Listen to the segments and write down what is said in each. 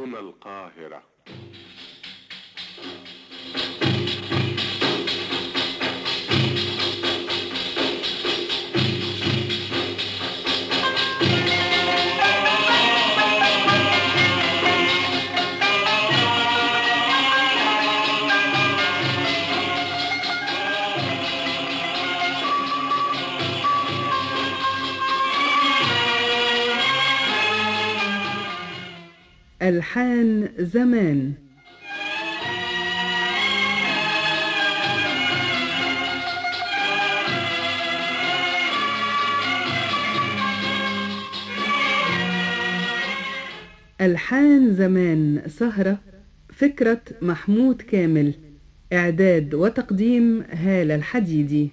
هنا القاهرة ألحان زمان ألحان زمان سهرة فكرة محمود كامل إعداد وتقديم هالة الحديدي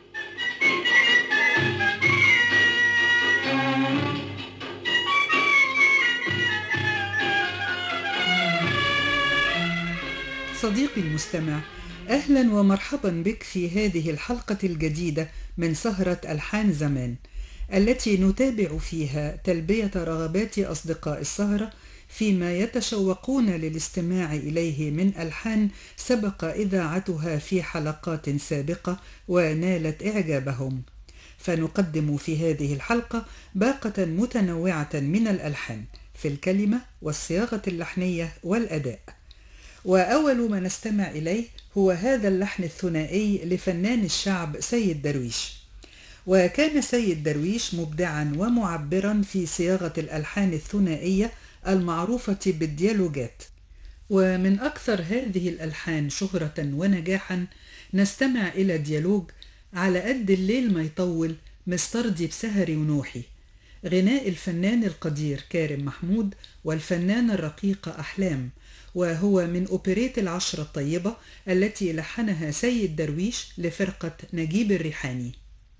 صديقي المستمع اهلا ومرحبا بك في هذه الحلقه الجديده من سهره الحان زمان التي نتابع فيها تلبيه رغبات اصدقاء السهره فيما يتشوقون للاستماع اليه من الحان سبق اذاعتها في حلقات سابقه ونالت اعجابهم فنقدم في هذه الحلقه باقه متنوعه من الالحان في الكلمه والصياغه اللحنيه والاداء وأول ما نستمع إليه هو هذا اللحن الثنائي لفنان الشعب سيد درويش وكان سيد درويش مبدعا ومعبرا في صياغة الألحان الثنائية المعروفة بالديالوجات ومن أكثر هذه الألحان شهرة ونجاحا نستمع إلى ديالوج على قد الليل ما يطول مسترضي بسهري ونوحي غناء الفنان القدير كارم محمود والفنانة الرقيقة أحلام وهو من أوبريت العشرة الطيبة التي لحنها سيد درويش لفرقة نجيب الريحاني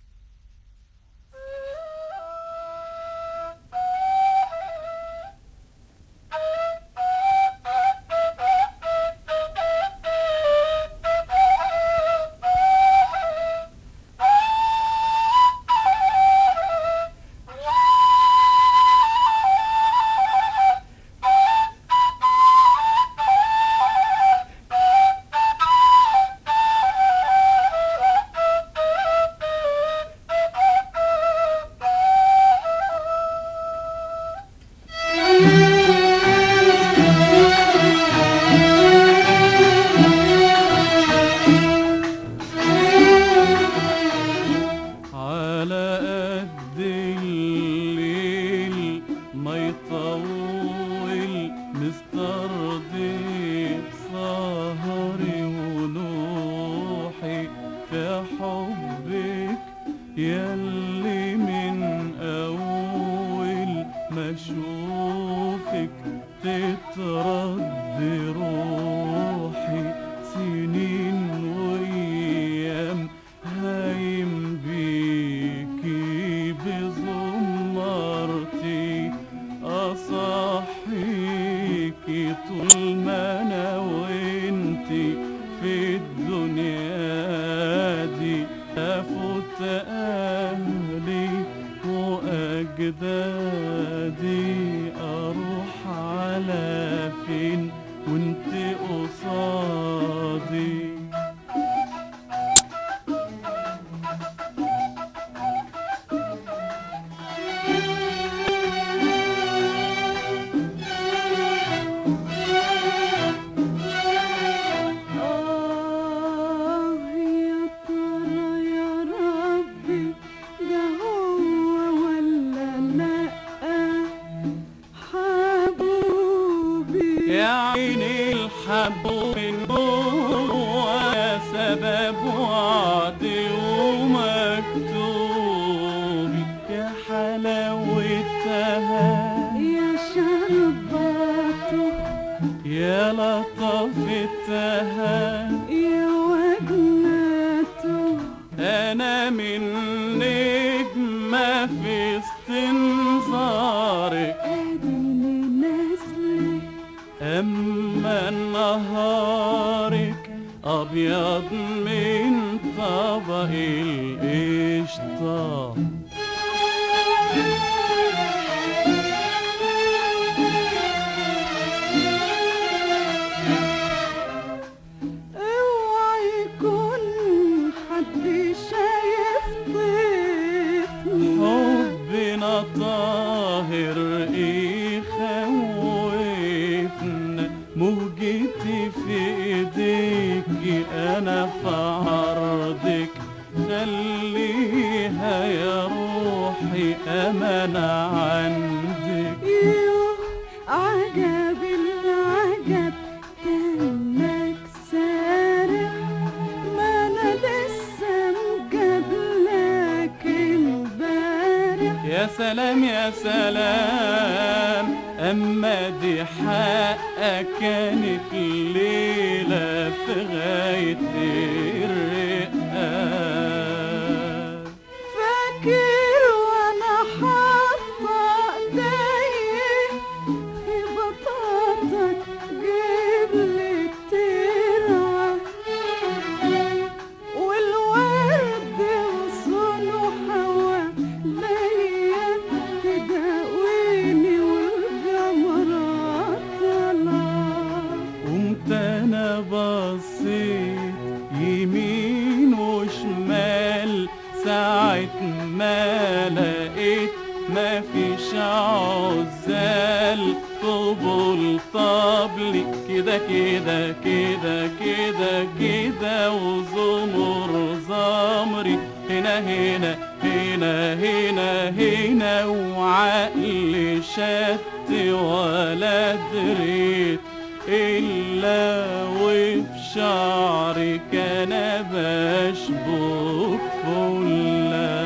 على قد الليل ما يطول مسترضي بسهري ونوحي في حبك يلي من أول ما أشوفك تترد روحي سنين وأيام هايم بيكي بزمرتي أصحيكي طول ما أنا وإنتي في الدنيا دي أفوت أهلي وأجدادي أروح على فين وانت قصادي آه يا ترى يا ربي ده هو ولا لأ حبوبي يا عيني الحب من جوا سبب وعدي ومكتوبي يا حلاوتها يا شرباته يا لطفتها يا وجناته انا من نجمة في استنظارك اديني نازله اما نهارك ابيض من طبق القشطه موجتي في ايديك انا في عرضك خليها يا روحي امانة عندك يوه عجب العجب كأنك سارح ما أنا لسه مقابلك امبارح يا سلام يا سلام اما دي حقك كانت ليلة في غاية الرقة فاكر وانا حاطه ايدي في بطاطك جيب لي الترعه والورد وصونه حواليا تداويني والجمرات طلع قمت انا بصيت يمين وشمال ساعة ما لقيت ما فيش عزال طبل طبلي كده كده كده كده كده وزمر زمري هنا هنا هنا هنا هنا وعقلي شت ولا دريت إلا وفي شعري كان بشبك فلا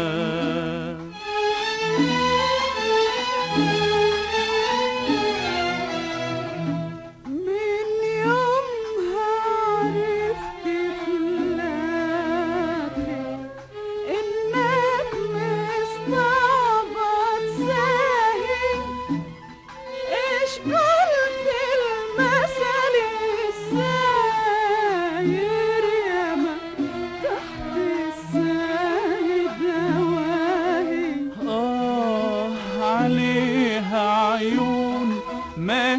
من يومها عرفت فلاخي انك مستعبط ساهي ايش قلت المثل الساير ياما تحت السايد دواهي آه عليها عيون ما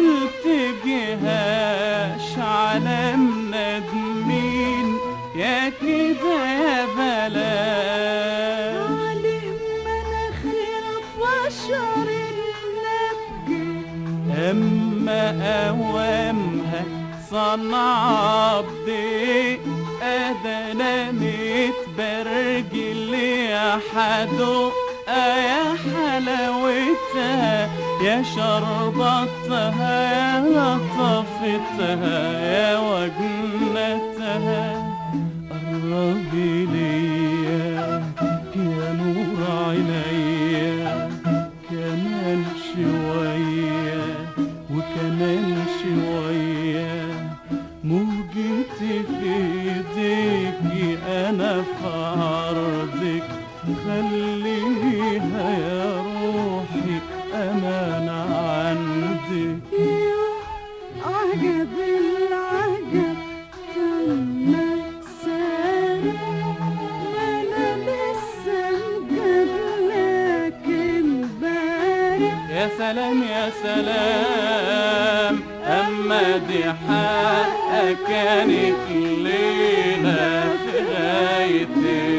تلتجهاش على ندمين يا كده يا بلاش عليه مناخير فشر النبي أما أوامها صنع بدي أدنا متبرجل يا حدو يا حلاوتها يا شربتها يا لطفتها يا وجنتها قربي ليا يا نور عينيا كمان شوية وكمان شوية موجتي في ايديكي انا في عرضك خليها يا روحي امانة عندك يوه عجب العجب تمك سارح ما انا لسه مقابلك امبارح يا سلام يا سلام أما دي حقك كانت ليلة في غاية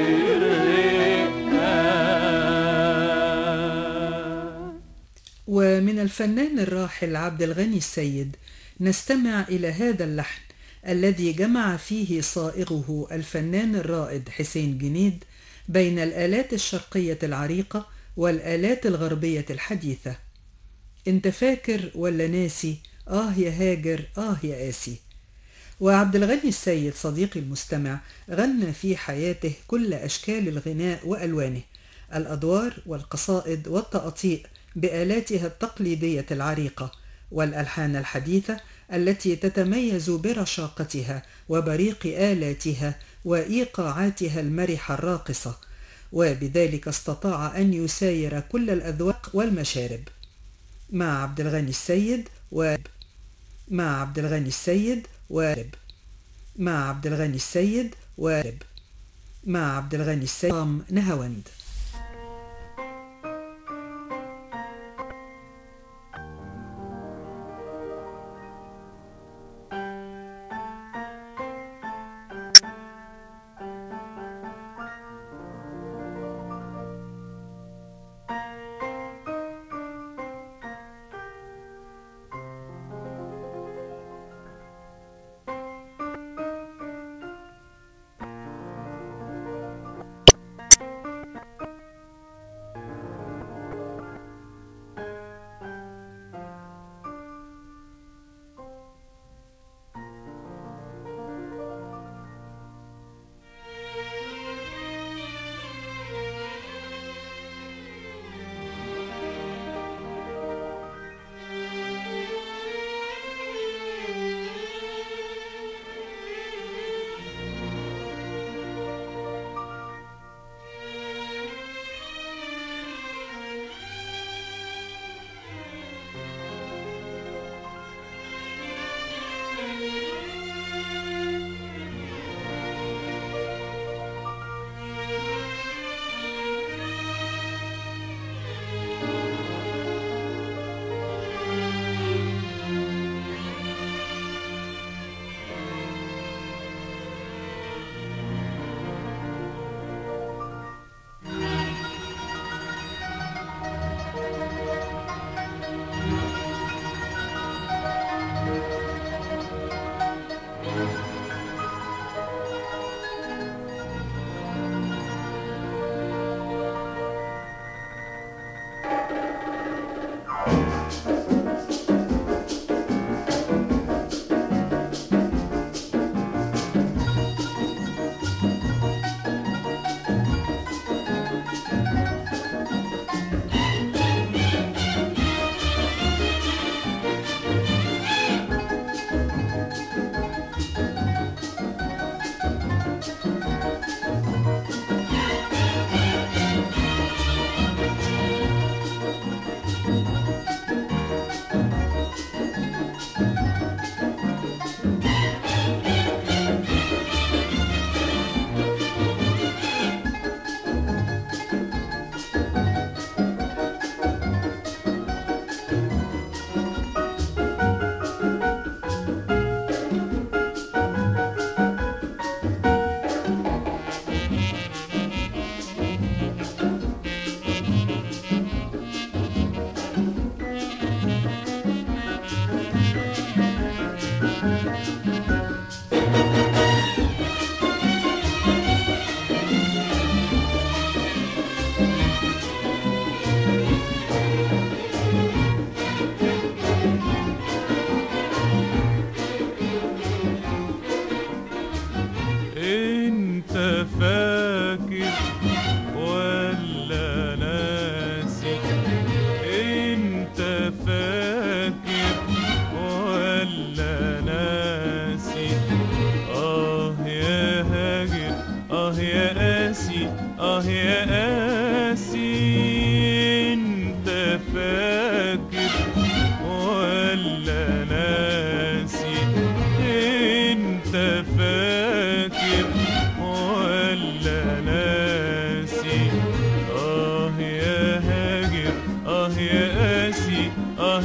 الرقة ومن الفنان الراحل عبد الغني السيد نستمع إلى هذا اللحن الذي جمع فيه صائغه الفنان الرائد حسين جنيد بين الآلات الشرقية العريقة والآلات الغربية الحديثة انت فاكر ولا ناسي آه يا هاجر آه يا قاسي وعبد الغني السيد صديقي المستمع غنى في حياته كل أشكال الغناء وألوانه الأدوار والقصائد والتقطيع بآلاتها التقليدية العريقة والألحان الحديثة التي تتميز برشاقتها وبريق آلاتها وإيقاعاتها المرحة الراقصة وبذلك استطاع أن يساير كل الأذواق والمشارب مع عبد الغني السيد و مع عبد الغني السيد وارب مع عبد الغني السيد وارب مع عبد الغني السيد قام نهاوند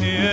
يا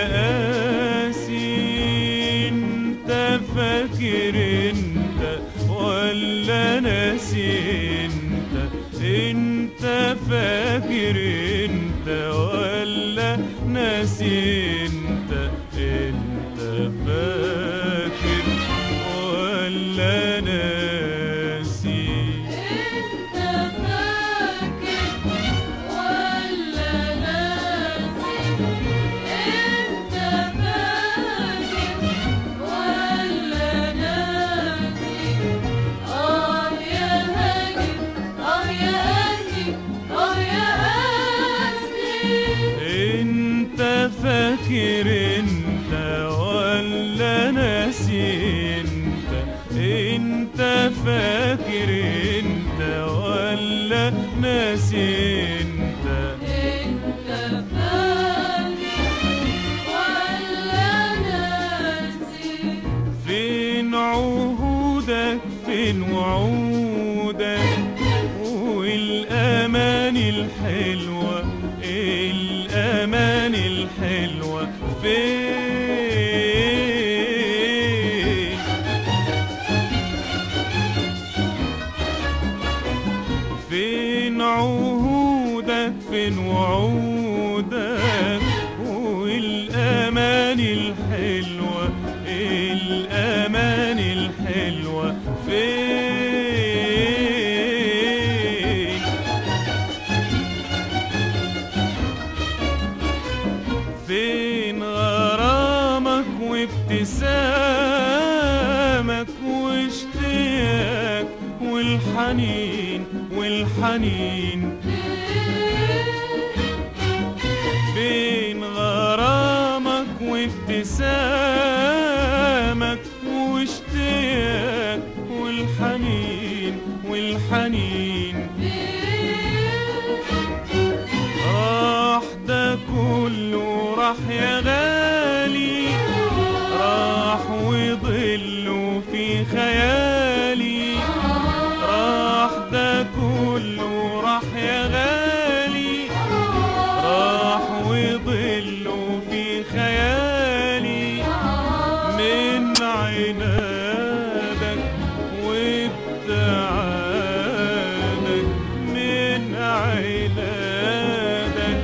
قاسي انت فاكر انت ولا ناسي انت انت فاكر انت ولا ناسي انت انت فاكر ولا ناسي انت فاكر ولا ناسي انت فاكر ولا ناسي اه يا هاجر اه يا قاسي اه يا قاسي انت فاكر انت ولا ناسي انت انت فاكر انت ولا ناسي انت انت فاكر ولا ناسي فين عهودك فين وعودك والأمان الحلوة الأمان الحلوة فين فين عهودك فين وعودك والأمان الحلوة الأمان الحلوة فين فين غرامك وابتسامك واشتياق والحنين والحنين فين غرامك وابتسامك واشتياق والحنين والحنين راح ده كله راح يا غالي راح وظله في خيالي راح ده كله راح يا غالي راح وظله في خيالي من عنادك وابتعادك من عنادك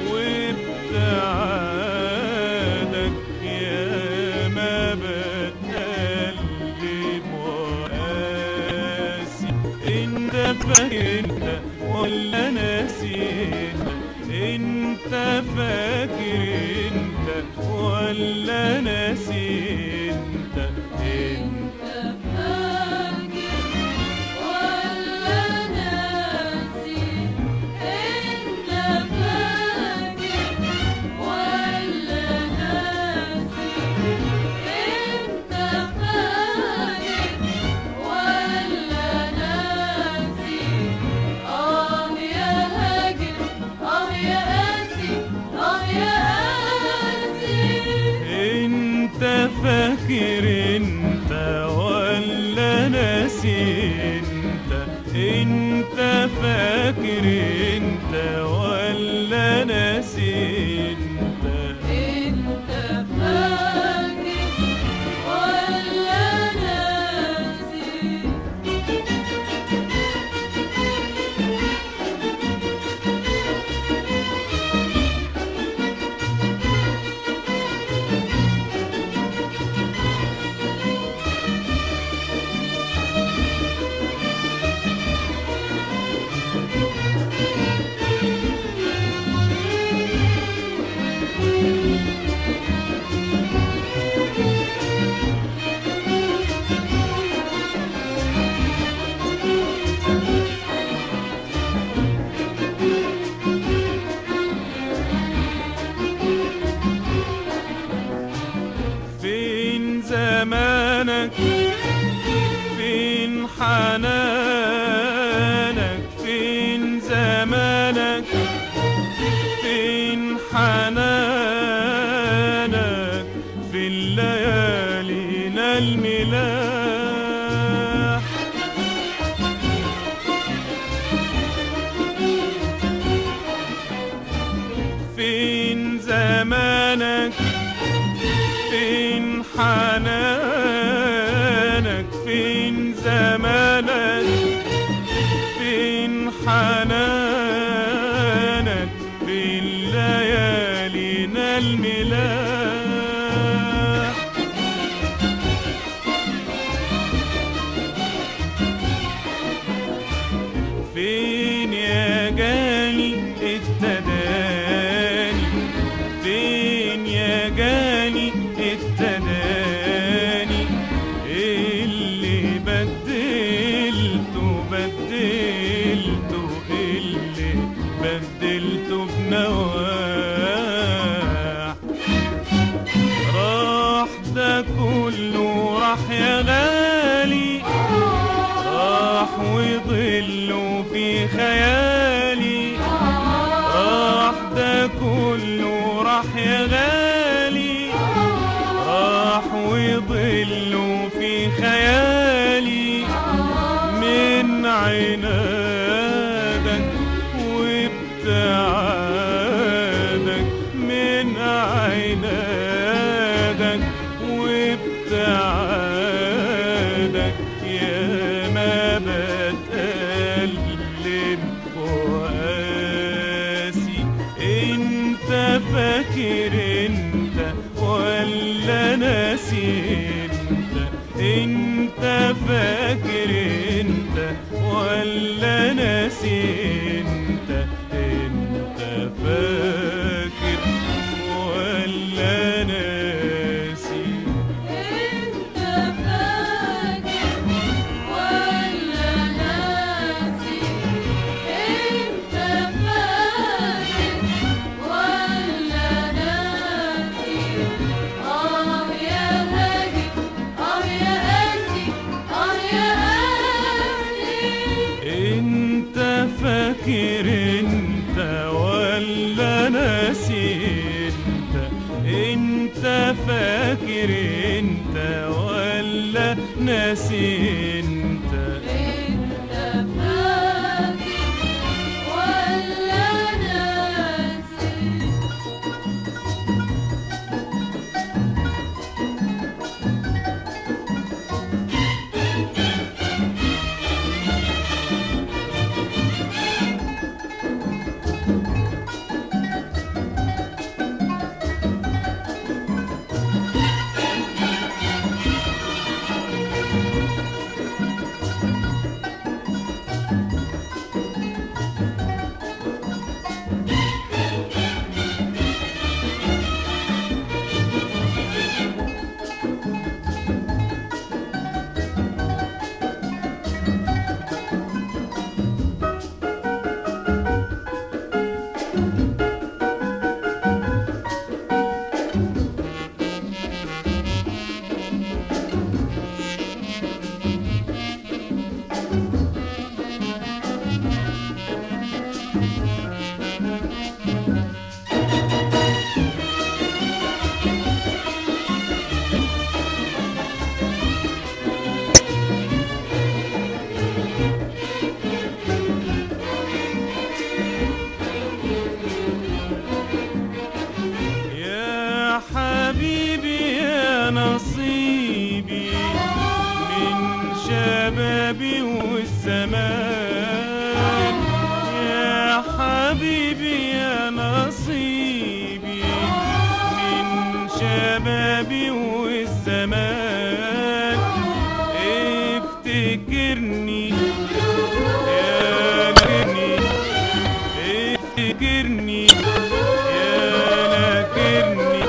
وابتعادك يا ما بتقلب وقاسي انت فاكر ولا ناسي انت فاكر انت ولا ناسي انت انت فاكر ولا ناسي انت فاكر ولا ناسي انت فاكر ولا ناسي اه يا هاجر اه يا قاسي اه يا قاسي انت فاكر انت ولا ناسي انت انت فاكر انت ولا ناسي انت انت فاكر ولا ناسي فين زمانك فين حنانك فين زمانك فين حنانك في الليالينا الملاح فين زمانك فين حنانك فين زمانك فين حنانك فين ليالينا الملاح فين يا جاني التداني فين يا جاني التداني اللي بدلته بدلته اللي بدلته بنواح راح ده كله راح يا غالي راح وظله في خيالي راح ده كله راح يا غالي راح وظله في خيالي من عنادك وابتعادك من عنادك وابتعادك يا ما بتألم وقاسي انت فاكر انت ولا ناسي انت انت فاكر انت ولا ناسي انت انت فاكر ولا ناسي انت فاكر ولا ناسي انت فاكر ولا ناسي اه يا هادي اه يا قاسي اه يا قاسي انت فاكر انت ولا ناسي انت انت فاكر انت ولا ناسي انت انت فاكر ولا ناسي يا حبيبي يا نصيبي من شبابي والزمان يا حبيبي يا نصيبي من شبابي والزمان افتكرني يا ناكرني افتكرني يا ناكرني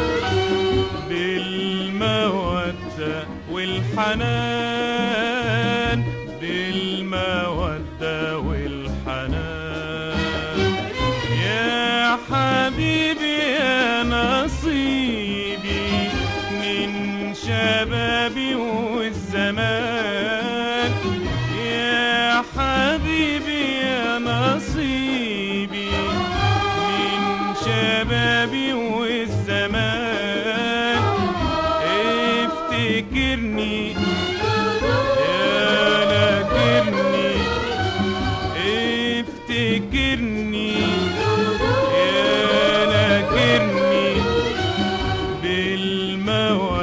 بالمودة والحنان بالمودة والحنان يا حبيبي يا نصيبي من شبابي والزمان يا حبيبي يا نصيبي من شبابي والزمان افتكرني يا ناكرني افتكرني يا ناكرني بالمودة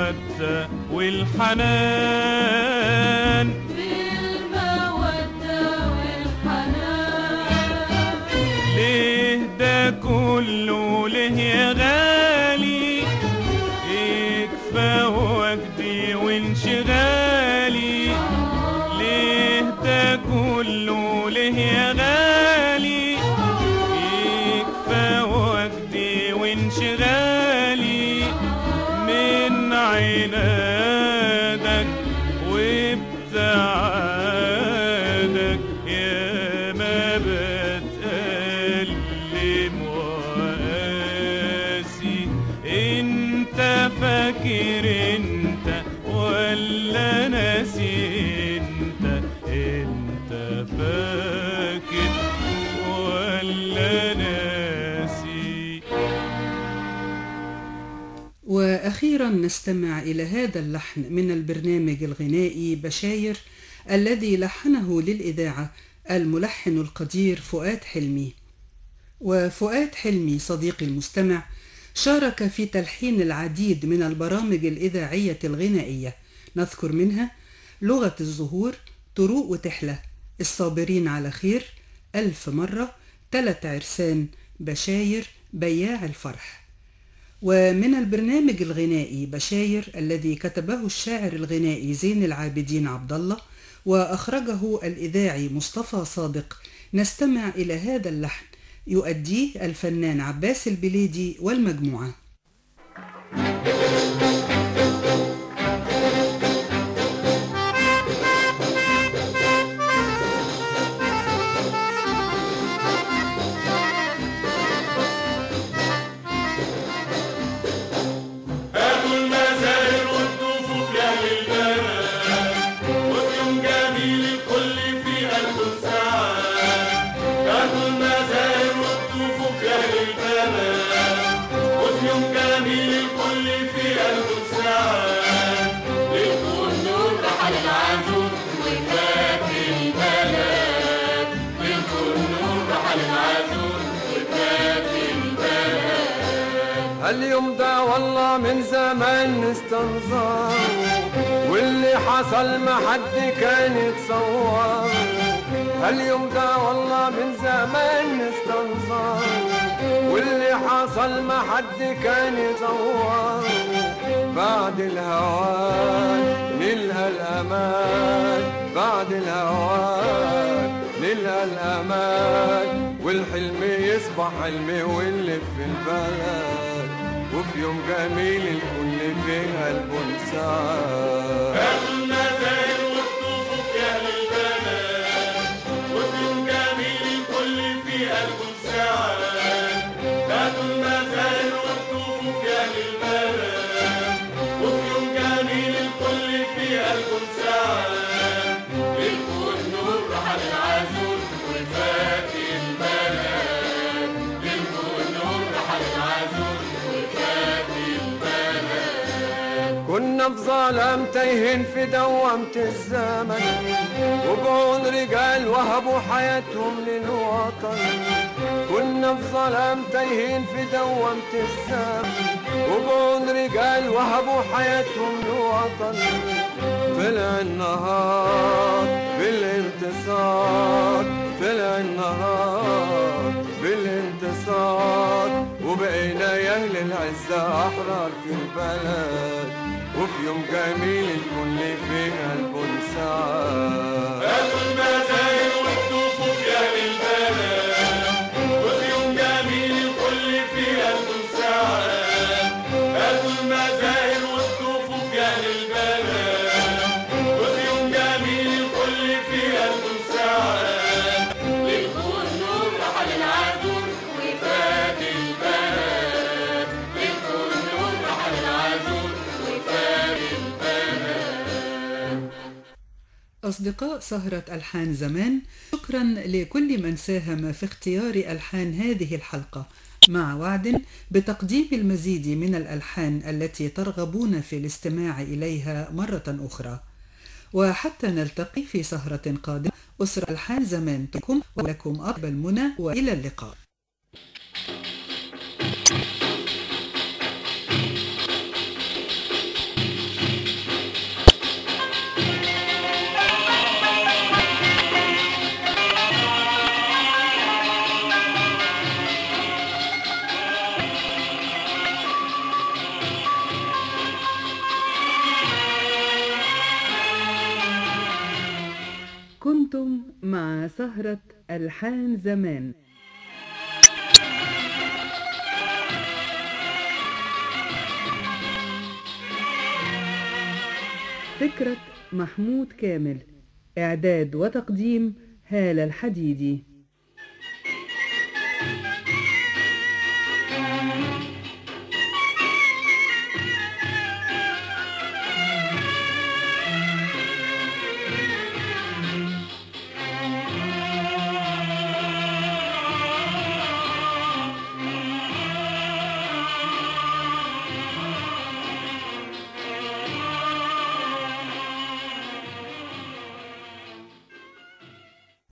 والحنان بالمودة والحنان ليه ده كله ليه يا غالي يكفى وجدي وانشغالي ليه ده كله ليه يا غالي يكفى وجدي وانشغالي من عنادك وابتعادك يا ما بتألم وقاسي انت فاكر انت ولا ناسي انت انت فاكر ولا ناسي واخيرا نستمع الى هذا اللحن من البرنامج الغنائي بشاير الذي لحنه للاذاعه الملحن القدير فؤاد حلمي وفؤاد حلمي صديقي المستمع شارك في تلحين العديد من البرامج الاذاعيه الغنائيه نذكر منها لغه الزهور طروق وتحلى الصابرين على خير الف مره تلت عرسان بشاير بياع الفرح ومن البرنامج الغنائي بشاير الذي كتبه الشاعر الغنائي زين العابدين عبد الله واخرجه الاذاعي مصطفى صادق نستمع الى هذا اللحن يؤديه الفنان عباس البليدي والمجموعه هاتوا المزاير والضفوف يا للبنات وفي يوم جميل الكل في قلبه سعاد هاتوا المزاير والضفوف يا للبنات وفي يوم جميل الكل في قلبه سعاد للكون نور رحل العزوم وفات البلد للكون نور رحل العزوم وفات البلد اليوم ده والله من زمان نستنظر واللي حصل ما حد كان يتصور اليوم ده والله من زمان نستنظر واللي حصل ما حد كان يتصور بعد الهوان نلقى الأمان بعد الهوان نلقى الأمان والحلم يصبح حلم واللي في البلد وفي يوم جميل الكل في قلبه انسعاد المزاير والطفوف يا للبنات وفي يوم جميل الكل في قلبه سعاد هاتوا المزاير والطفوف يا للبنات وفي يوم جميل الكل في قلبه سعاد للكون نور رحل العزول وفات البلد للكون نور رحل العزول وفات البلد كنا في ظلام تايهين في دوامة الزمن وبعون رجال وهبوا حياتهم للوطن كنا في ظلام تايهين في دوامة الزمن وبعون رجال وهبوا حياتهم للوطن طلع النهار بالانتصار طلع النهار بالانتصار وبقينا يا اهل العزة احرار في البلد وفي يوم جميل الكل في قلبه انسعاد هاتوا المزاير والطفوف يا للبنات وفي يوم جميل الكل في قلبه سعاد هاتوا المزاير والطفوف يا للبنات وفي يوم جميل الكل في قلبه سعاد للكون نور رحل العدو وفات البلد للكون نور رحل العدو وفات البلد أصدقاء سهرة ألحان زمان شكرا لكل من ساهم في اختيار ألحان هذه الحلقة مع وعد بتقديم المزيد من الألحان التي ترغبون في الاستماع إليها مرة أخرى وحتى نلتقي في سهرة قادمة أسرة ألحان زمان تكم ولكم أطيب المنى وإلى اللقاء كنتم مع سهرة ألحان زمان فكرة محمود كامل إعداد وتقديم هالة الحديدي